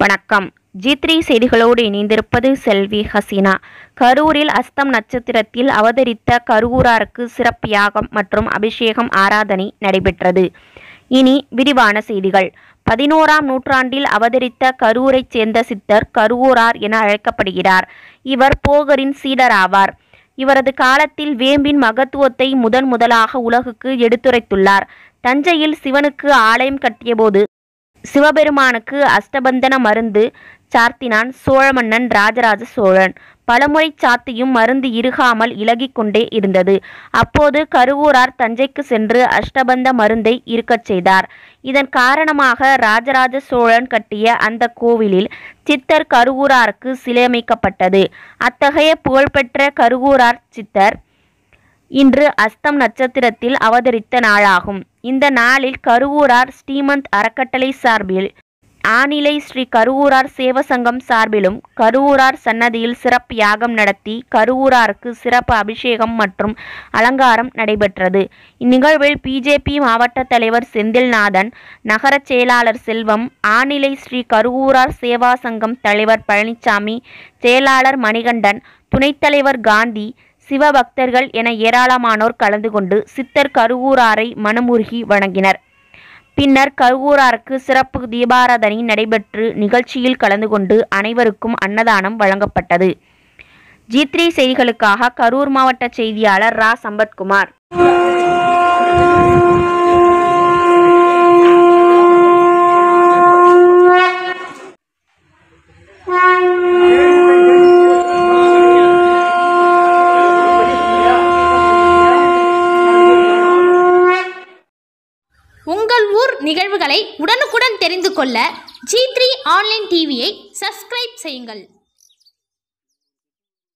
வணக்கம் G three செய்திகளோடு இணைந்திருப்பது செல்வி ஹசீனா கரூரில் அஸ்தம் நட்சத்திரத்தில் அவதரித்த கருவூராருக்கு சிறப்பு யாகம் மற்றும் அபிஷேகம் ஆராதனை நடைபெற்றது இனி விரிவான செய்திகள் பதினோராம் நூற்றாண்டில் அவதரித்த கரூரைச் சேர்ந்த சித்தர் கருவூரார் என அழைக்கப்படுகிறார் இவர் போகரின் சீடராவார் இவரது காலத்தில் வேம்பின் மகத்துவத்தை முதன் முதலாக உலகுக்கு எடுத்துரைத்துள்ளார் தஞ்சையில் சிவனுக்கு ஆலயம் கட்டியபோது சிவபெருமானுக்கு அஷ்டபந்தன மருந்து சார்த்தினான் சோழ மன்னன் ராஜராஜ சோழன் பலமுறை சாத்தியும் மருந்து இறுகாமல் இலகிக் கொண்டே இருந்தது அப்போது கருவூரார் தஞ்சைக்கு சென்று அஷ்டபந்த மருந்தை இருக்கச் செய்தார் இதன் காரணமாக ராஜராஜ சோழன் கட்டிய அந்த கோவிலில் சித்தர் கருவூராருக்கு சிலையமைக்கப்பட்டது அத்தகைய புகழ்பெற்ற கருவூரார் சித்தர் இன்று அஸ்தம் நட்சத்திரத்தில் அவதரித்த நாளாகும் இந்த நாளில் கருவூரார் ஸ்ரீமந்த் அறக்கட்டளை சார்பில் ஆனிலை ஸ்ரீ கருவூரார் சேவசங்கம் சார்பிலும் கருவூரார் சன்னதியில் சிறப்பு யாகம் நடத்தி கருவூராருக்கு சிறப்பு அபிஷேகம் மற்றும் அலங்காரம் நடைபெற்றது இந்நிகழ்வில் பிஜேபி மாவட்ட தலைவர் செந்தில்நாதன் நகர செயலாளர் செல்வம் ஆனிலை ஸ்ரீ கருவூரார் சேவா சங்கம் தலைவர் பழனிசாமி செயலாளர் மணிகண்டன் துணைத் தலைவர் காந்தி சிவபக்தர்கள் என ஏராளமானோர் கலந்து கொண்டு சித்தர் கருவூராரை மனமுருகி வணங்கினர் பின்னர் கருவூராருக்கு சிறப்பு தீபாராதனை நடைபெற்று நிகழ்ச்சியில் கலந்து கொண்டு அனைவருக்கும் அன்னதானம் வழங்கப்பட்டது ஜி த்ரீ செய்திகளுக்காக கரூர் மாவட்ட செய்தியாளர் ரா சம்பத்குமார் உங்கள் ஊர் நிகழ்வுகளை உடனுக்குடன் தெரிந்து கொள்ள ஜி த்ரீ ஆன்லைன் டிவியை சப்ஸ்கிரைப் செய்யுங்கள்